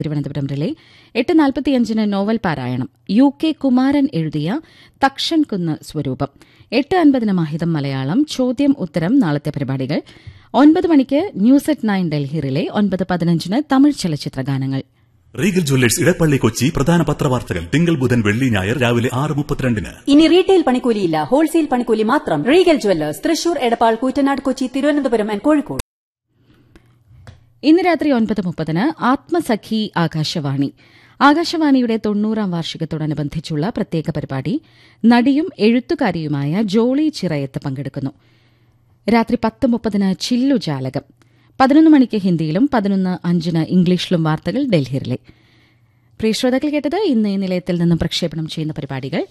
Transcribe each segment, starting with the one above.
Thiruvananthapuram relay എട്ട് നാൽപ്പത്തിയഞ്ചിന് novel പാരായണം യു കെ കുമാരൻ എഴുതിയ തക്ഷൻ കുന്ന് സ്വരൂപം എട്ട് അൻപതിന് മഹിതം മലയാളം ചോദ്യം ഉത്തരം നാളത്തെ പരിപാടികൾ ഒൻപത് മണിക്ക് news at nine Delhi relay ഒൻപത് പതിനഞ്ചിന് തമിഴ് ചലച്ചിത്ര ഗാനങ്ങൾ റീഗൽ ജ്വല്ലേഴ്സ് ഇടപ്പള്ളി കൊച്ചി പ്രധാന പത്രവാർത്തകൾ തിങ്കൾ ബുധൻ വെള്ളി ഞായർ രാവിലെ ആറ് മുപ്പത്തിരണ്ടിന് ഇനി റീറ്റെയിൽ പണിക്കൂലിയില്ല ഹോൾസെയിൽ പണിക്കൂലി മാത്രം Regal Jewellers Thrissur Edappal Koottanad Kochi Thiruvananthapuram and Kozhikode ഇന്ന് രാത്രി ഒൻപത് മുപ്പതിന് ആത്മസഖി ആകാശവാണി ആകാശവാണിയുടെ തൊണ്ണൂറാം വാർഷികത്തോടനുബന്ധിച്ചുള്ള പ്രത്യേക പരിപാടി നടിയും എഴുത്തുകാരിയുമായ ജോളി ചിറയത്ത് പങ്കെടുക്കുന്നു രാത്രി പത്ത് മുപ്പതിന് ചില്ലു ജാലകം പതിനൊന്ന് മണിക്ക് ഹിന്ദിയിലും പതിനൊന്ന് അഞ്ചിന് ഇംഗ്ലീഷിലും വാർത്തകൾ ഡൽഹിയിലെ പ്രിയ ശ്രോതാക്കൾ കേട്ടത് ഇന്ന് ഈ നിലയത്തിൽ നിന്നും പ്രക്ഷേപണം ചെയ്യുന്ന പരിപാടികൾ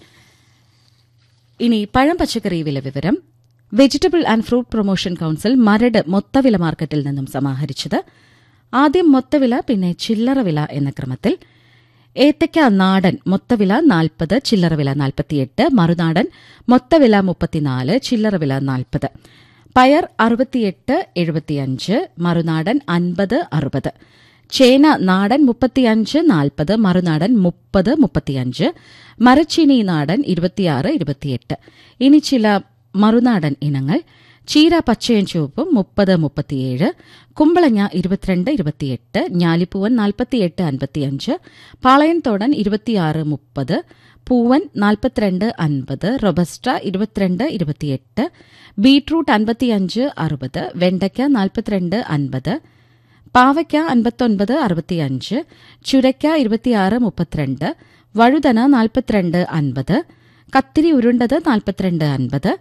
ഇനി പഴം പച്ചക്കറി വില വിവരം vegetable and fruit promotion council Maradu മൊത്തവില മാർക്കറ്റിൽ നിന്നും സമാഹരിച്ചത് ആദ്യം മൊത്തവില പിന്നെ ചില്ലറ വില എന്ന ക്രമത്തിൽ ഏത്തയ്ക്ക നാടൻ മൊത്തവില നാൽപ്പത് ചില്ലറ വില നാൽപ്പത്തിയെട്ട് മറുനാടൻ മൊത്തവില മുപ്പത്തിനാല് ചില്ലറ വില നാൽപ്പത് പയർ അറുപത്തിയെട്ട് എഴുപത്തിയഞ്ച് മറുനാടൻ അൻപത് അറുപത് ചേന നാടൻ മുപ്പത്തിയഞ്ച് നാൽപ്പത് മറുനാടൻ മുപ്പത് മുപ്പത്തിയഞ്ച് മരച്ചീനി നാടൻ ഇരുപത്തിയാറ് ഇരുപത്തിയെട്ട് ഇനി ചില മറുനാടൻ ഇനങ്ങൾ ചീര പച്ചയും ചുവപ്പും മുപ്പത് മുപ്പത്തിയേഴ് കുമ്പളങ്ങ ഇരുപത്തിരണ്ട് ഇരുപത്തിയെട്ട് ഞാലിപ്പൂവൻ നാൽപ്പത്തിയെട്ട് അൻപത്തിയഞ്ച് പാളയൻതോടൻ ഇരുപത്തിയാറ് മുപ്പത് പൂവൻ നാൽപ്പത്തിരണ്ട് അൻപത് റൊബസ്റ്റ ഇരുപത്തിരണ്ട് ഇരുപത്തിയെട്ട് ബീട്രൂട്ട് അൻപത്തിയഞ്ച് അറുപത് വെണ്ടയ്ക്ക നാൽപ്പത്തിരണ്ട് അൻപത് പാവയ്ക്ക അൻപത്തൊൻപത് അറുപത്തിയഞ്ച് ചുരയ്ക്ക ഇരുപത്തിയാറ് മുപ്പത്തിരണ്ട് വഴുതന നാൽപ്പത്തിരണ്ട് അൻപത് കത്തിരി ഉരുണ്ടത് നാൽപ്പത്തിരണ്ട് അൻപത്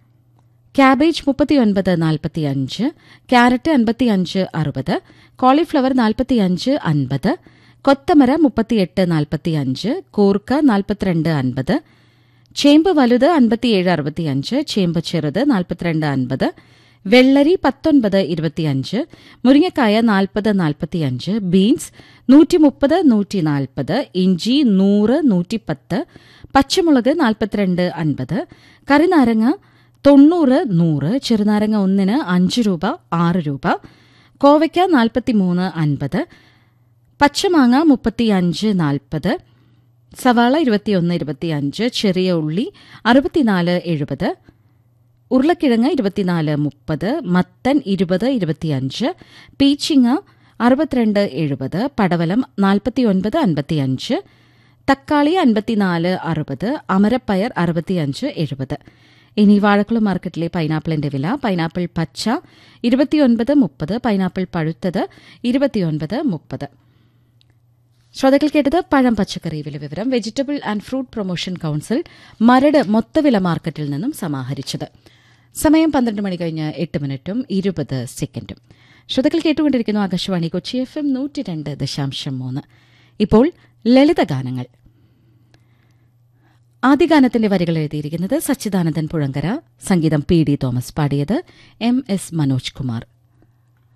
ക്യാബേജ് മുപ്പത്തിയൊൻപത് നാൽപ്പത്തിയഞ്ച് ക്യാരറ്റ് അൻപത്തിയഞ്ച് അറുപത് കോളിഫ്ലവർ നാൽപ്പത്തിയഞ്ച് അൻപത് കൊത്തമര മുപ്പത്തിയെട്ട് നാൽപ്പത്തിയഞ്ച് കൂർക്ക നാൽപ്പത്തിരണ്ട് അൻപത് ചേമ്പ് വലുത് അൻപത്തിയേഴ് അറുപത്തിയഞ്ച് ചേമ്പ് ചെറുത് നാൽപ്പത്തിരണ്ട് അൻപത് വെള്ളരി പത്തൊൻപത് ഇരുപത്തിയഞ്ച് മുരിങ്ങക്കായ നാൽപ്പത് നാൽപ്പത്തിയഞ്ച് ബീൻസ് നൂറ്റി മുപ്പത് നൂറ്റി നാൽപ്പത് ഇഞ്ചി നൂറ് നൂറ്റിപ്പത്ത് പച്ചമുളക് നാൽപ്പത്തിരണ്ട് അൻപത് കറിനാരങ്ങ തൊണ്ണൂറ് നൂറ് ചെറുനാരങ്ങ ഒന്നിന് അഞ്ച് രൂപ ആറ് രൂപ കോവയ്ക്ക നാൽപ്പത്തിമൂന്ന് അൻപത് പച്ചമാങ്ങ മുപ്പത്തിയഞ്ച് നാൽപ്പത് സവാള ഇരുപത്തിയൊന്ന് ഇരുപത്തിയഞ്ച് ചെറിയ ഉള്ളി അറുപത്തിനാല് എഴുപത് ഉരുളക്കിഴങ്ങ് ഇരുപത്തിനാല് മുപ്പത് മത്തൻ ഇരുപത് ഇരുപത്തിയഞ്ച് പീച്ചിങ്ങ അറുപത്തിരണ്ട് എഴുപത് പടവലം നാൽപ്പത്തിയൊൻപത് അൻപത്തിയഞ്ച് തക്കാളി അൻപത്തിനാല് അറുപത് അമരപ്പയർ അറുപത്തിയഞ്ച് എഴുപത് ഇനി വാഴക്കുളം മാർക്കറ്റിലെ പൈനാപ്പിളിന്റെ വില പൈനാപ്പിൾ പച്ച ഇരുപത്തിയൊൻപത് മുപ്പത് പൈനാപ്പിൾ പഴുത്തത് ഇരുപത്തിയൊൻപത് മുപ്പത് ശ്രോതാക്കൾ കേട്ടത് പഴം പച്ചക്കറി വില വിവരം vegetable and fruit promotion council Maradu മൊത്തവില മാർക്കറ്റിൽ നിന്നും സമാഹരിച്ചത് സമയം പന്ത്രണ്ട് മണി കഴിഞ്ഞ് എട്ട് മിനിറ്റും ഇരുപത് സെക്കൻഡും ശ്രോതാക്കൾ കേട്ടുകൊണ്ടിരിക്കുന്നു ആകാശവാണി കൊച്ചി എഫ് എം നൂറ്റി രണ്ട് ദശാംശം മൂന്ന് ഇപ്പോൾ ലളിതഗാനങ്ങൾ ആദ്യഗാനത്തിന്റെ വരികൾ എഴുതിയിരിക്കുന്നത് സച്ചിദാനന്ദൻ പുഴങ്കര സംഗീതം പി ഡി തോമസ് പാടിയത് എം എസ് മനോജ് കുമാർ